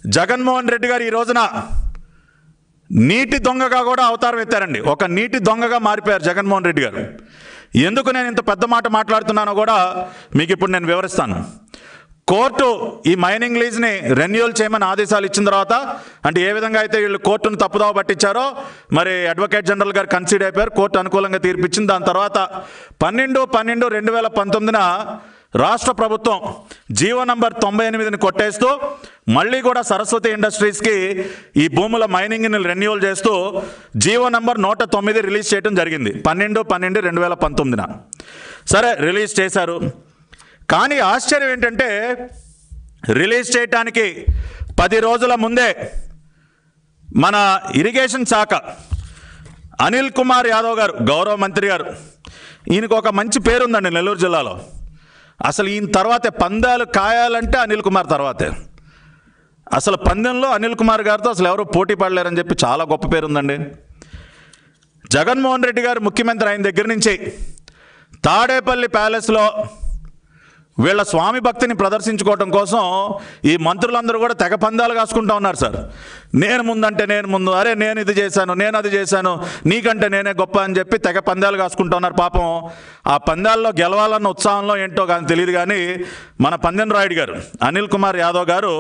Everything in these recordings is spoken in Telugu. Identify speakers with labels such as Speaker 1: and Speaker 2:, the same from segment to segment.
Speaker 1: జగన్మోహన్ రెడ్డి గారు ఈ రోజున నీటి దొంగగా కూడా అవతారం ఎత్తారండి ఒక నీటి దొంగగా మారిపోయారు జగన్మోహన్ రెడ్డి గారు ఎందుకు నేను ఇంత పెద్ద మాట మాట్లాడుతున్నానో కూడా మీకు ఇప్పుడు నేను వివరిస్తాను కోర్టు ఈ మైనింగ్ లీజ్ని రెన్యూల్ చేయమని ఆదేశాలు ఇచ్చిన తర్వాత అంటే ఏ విధంగా అయితే వీళ్ళు కోర్టును తప్పుదోవ పట్టించారో మరి అడ్వకేట్ జనరల్ గారు కన్సిడర్ అయిపోయారు కోర్టు అనుకూలంగా తీర్పిచ్చింది దాని తర్వాత పన్నెండు పన్నెండు రెండు వేల పంతొమ్మిదిన రాష్ట్ర ప్రభుత్వం జీవో నంబర్ తొంభై ఎనిమిదిని కొట్టేస్తూ మళ్ళీ కూడా సరస్వతి ఇండస్ట్రీస్కి ఈ భూముల మైనింగ్ని రెన్యూవల్ చేస్తూ జీవో నంబర్ నూట తొమ్మిది రిలీజ్ చేయడం జరిగింది పన్నెండు పన్నెండు రెండు వేల పంతొమ్మిదిన సరే రిలీజ్ చేశారు కానీ ఆశ్చర్యం ఏంటంటే రిలీజ్ చేయటానికి పది రోజుల ముందే మన ఇరిగేషన్ శాఖ అనిల్ కుమార్ యాదవ్ గారు గౌరవ మంత్రి గారు ఈయనకు ఒక మంచి పేరుందండి నెల్లూరు జిల్లాలో అసలు ఈయన తర్వాతే పందాలు కాయాలంటే అనిల్ కుమార్ తర్వాతే అసలు పందెంలో అనిల్ కుమార్ గారితో అసలు ఎవరు పోటీ పడలేరని చెప్పి చాలా గొప్ప పేరుందండి జగన్మోహన్ రెడ్డి గారు ముఖ్యమంత్రి అయిన దగ్గర నుంచి తాడేపల్లి ప్యాలెస్లో వీళ్ళ స్వామి భక్తిని ప్రదర్శించుకోవడం కోసం ఈ మంత్రులందరూ కూడా తెగ పందాలు కాసుకుంటా ఉన్నారు సార్ నేను ముందంటే నేను ముందు అరే నేను ఇది చేశాను నేను అది చేశాను నీకంటే నేనే గొప్ప అని చెప్పి తెగ పందాలు కాసుకుంటా ఉన్నారు పాపం ఆ పందాల్లో గెలవాలన్న ఉత్సాహంలో ఏంటో కానీ తెలియదు కానీ మన పందెం రాయుడు గారు అనిల్ కుమార్ యాదవ్ గారు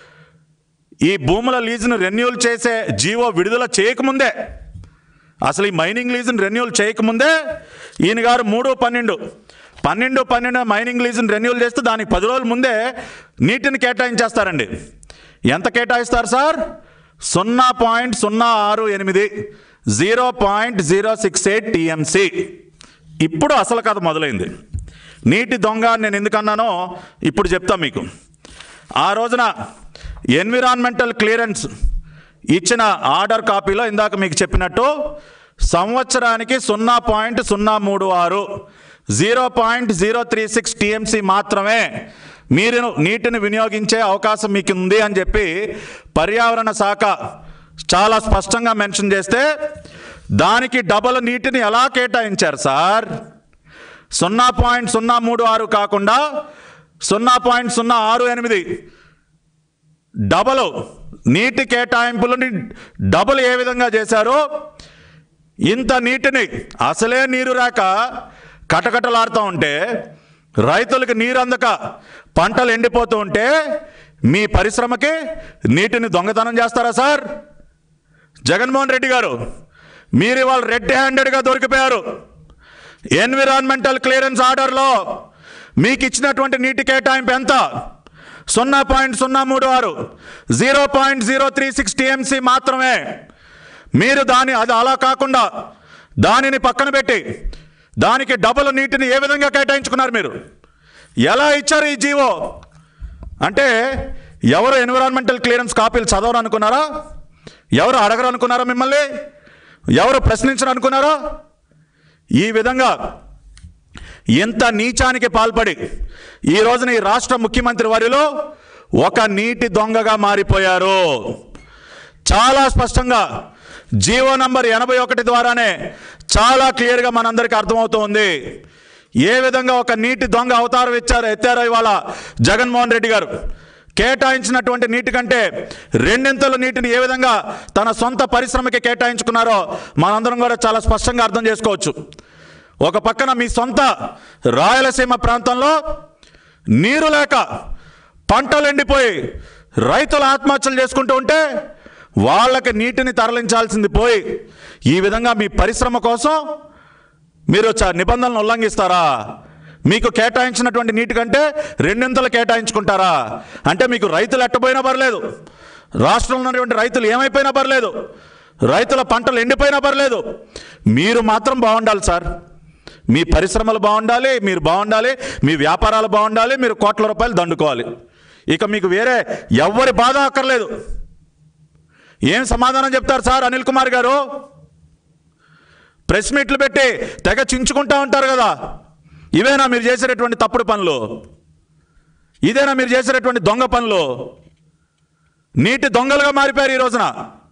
Speaker 1: ఈ భూముల లీజును రెన్యూల్ చేసే జీవో విడుదల చేయకముందే అసలు ఈ మైనింగ్ లీజును రెన్యూల్ చేయకముందే ఈయన గారు మూడు పన్నెండు పన్నెండు పన్నెండు మైనింగ్ లీజును రెన్యూల్ చేస్తే దానికి పది రోజుల ముందే నీటిని కేటాయించేస్తారండి ఎంత కేటాయిస్తారు సార్ సున్నా పాయింట్ సున్నా ఆరు ఎనిమిది zero point zero six eight TMC ఇప్పుడు అసలు కథ మొదలైంది నీటి దొంగ అని నేను ఎందుకన్నానో ఇప్పుడు చెప్తా మీకు ఆ రోజున ఎన్విరాన్మెంటల్ క్లియరెన్స్ ఇచ్చిన ఆర్డర్ కాపీలో ఇందాక మీకు చెప్పినట్టు సంవత్సరానికి సున్నా పాయింట్ సున్నా మూడు ఆరు zero point zero three six TMC మాత్రమే మీరు నీటిని వినియోగించే అవకాశం మీకు ఉంది అని చెప్పి పర్యావరణ శాఖ చాలా స్పష్టంగా మెన్షన్ చేస్తే దానికి డబల్ నీటిని ఎలా కేటాయించారు సార్ సున్నా పాయింట్ సున్నా మూడు ఆరు కాకుండా సున్నా పాయింట్ సున్నా ఆరు ఎనిమిది డబల్ నీటి కేటాయింపులని డబుల్ ఏ విధంగా చేశారో ఇంత నీటిని అసలే నీరు రాక కటకటలాడుతూ ఉంటే రైతులకు నీరు అందక పంటలు ఎండిపోతూ ఉంటే మీ పరిశ్రమకి నీటిని దొంగతనం చేస్తారా సార్ జగన్మోహన్ రెడ్డి గారు మీరు ఇవాళ రెడ్ హ్యాండెడ్గా దొరికిపోయారు ఎన్విరాన్మెంటల్ క్లియరెన్స్ ఆర్డర్లో మీకు ఇచ్చినటువంటి నీటి కేటాయింపు ఎంత సున్నా పాయింట్ సున్నా మూడు ఆరు zero point zero three six TMC మాత్రమే మీరు దాని అది అలా కాకుండా దానిని పక్కన పెట్టి దానికి డబుల్ నీటిని ఏ విధంగా కేటాయించుకున్నారు మీరు ఎలా ఇచ్చారు ఈ జీవో అంటే ఎవరు ఎన్విరాన్మెంటల్ క్లియరెన్స్ కాపీలు చదవరు అనుకున్నారా ఎవరు అడగరు అనుకున్నారా మిమ్మల్ని ఎవరు ప్రశ్నించరు అనుకున్నారా ఈ విధంగా ఎంత నీచానికి పాల్పడి ఈ రోజున ఈ రాష్ట్ర ముఖ్యమంత్రి వారిలో ఒక నీటి దొంగగా మారిపోయారు చాలా స్పష్టంగా జీవో నంబర్ ఎనభై ఒకటి ద్వారానే చాలా క్లియర్గా మనందరికీ అర్థమవుతోంది ఏ విధంగా ఒక నీటి దొంగ అవతారం ఇచ్చారో ఎత్తారో ఇవాళ జగన్మోహన్ రెడ్డి గారు కేటాయించినటువంటి నీటి కంటే రెండింతల నీటిని ఏ విధంగా తన సొంత పరిశ్రమకి కేటాయించుకున్నారో మనందరం కూడా చాలా స్పష్టంగా అర్థం చేసుకోవచ్చు ఒక పక్కన మీ సొంత రాయలసీమ ప్రాంతంలో నీరు లేక పంటలు ఎండిపోయి రైతులు ఆత్మహత్యలు చేసుకుంటూ ఉంటే వాళ్ళకి నీటిని తరలించాల్సింది పోయి ఈ విధంగా మీ పరిశ్రమ కోసం మీరు చ- నిబంధనలను ఉల్లంఘిస్తారా మీకు కేటాయించినటువంటి నీటి కంటే రెండింతలు కేటాయించుకుంటారా అంటే మీకు రైతులు ఎట్టపోయినా పర్లేదు రాష్ట్రంలో ఉన్నటువంటి రైతులు ఏమైపోయినా పర్లేదు రైతుల పంటలు ఎండిపోయినా పర్లేదు మీరు మాత్రం బాగుండాలి సార్ మీ పరిశ్రమలు బాగుండాలి మీరు బాగుండాలి మీ వ్యాపారాలు బాగుండాలి మీరు కోట్ల రూపాయలు దండుకోవాలి ఇక మీకు వేరే ఎవ్వరి బాధ అక్కర్లేదు ఏం సమాధానం చెప్తారు సార్ అనిల్ కుమార్ గారు ప్రెస్ మీట్లు పెట్టి తెగ చించుకుంటా ఉంటారు కదా ఇవేనా మీరు చేసేటటువంటి తప్పుడు పనులు ఇదేనా మీరు చేసేటటువంటి దొంగ పనులు నీటి దొంగలుగా మారిపోయారు ఈ రోజున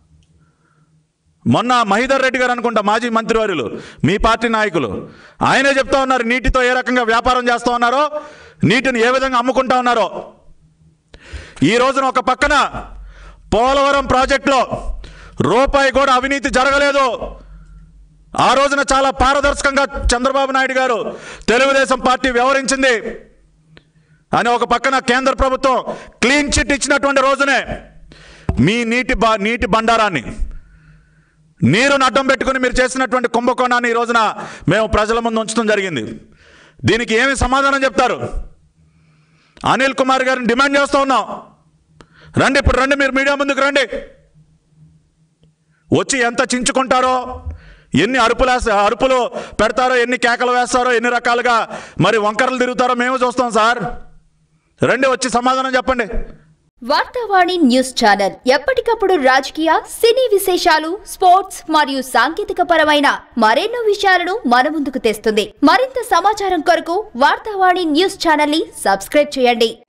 Speaker 1: మొన్న మహిధర్ రెడ్డి గారు అనుకుంటా మాజీ మంత్రివర్యులు మీ పార్టీ నాయకులు ఆయనే చెప్తా ఉన్నారు నీటితో ఏ రకంగా వ్యాపారం చేస్తూ ఉన్నారో నీటిని ఏ విధంగా అమ్ముకుంటా ఉన్నారో ఈ రోజున ఒక పక్కన పోలవరం ప్రాజెక్టులో రూపాయి కూడా అవినీతి జరగలేదు ఆ రోజున చాలా పారదర్శకంగా చంద్రబాబు నాయుడు గారు తెలుగుదేశం పార్టీ వ్యవహరించింది అని ఒక పక్కన కేంద్ర ప్రభుత్వం క్లీన్ చిట్ ఇచ్చినటువంటి రోజునే మీ నీటి బా నీటి బండారాన్ని నీరును అడ్డం పెట్టుకుని మీరు చేసినటువంటి కుంభకోణాన్ని ఈ రోజున మేము ప్రజల ముందు ఉంచడం జరిగింది దీనికి ఏమి సమాధానం చెప్తారు అనిల్ కుమార్ గారిని డిమాండ్ చేస్తూ ఉన్నాం రండి ఇప్పుడు రండి మీరు మీడియా ముందుకు రండి వచ్చి ఎంత చించుకుంటారో ఎన్ని అరుపులు వేస్తా అరుపులు పెడతారో ఎన్ని కేకలు వేస్తారో ఎన్ని రకాలుగా మరి వంకరలు తిరుగుతారో మేము చూస్తాం సార్ రండి వచ్చి సమాధానం చెప్పండి
Speaker 2: వార్తావాణి న్యూస్ ఛానల్ ఎప్పటికప్పుడు రాజకీయ సినీ విశేషాలు స్పోర్ట్స్ మరియు సాంకేతిక పరమైన మరెన్నో విషయాలను మన ముందుకు తెస్తుంది మరింత సమాచారం కొరకు వార్తావాణి న్యూస్ ఛానల్ ని సబ్స్క్రైబ్ చేయండి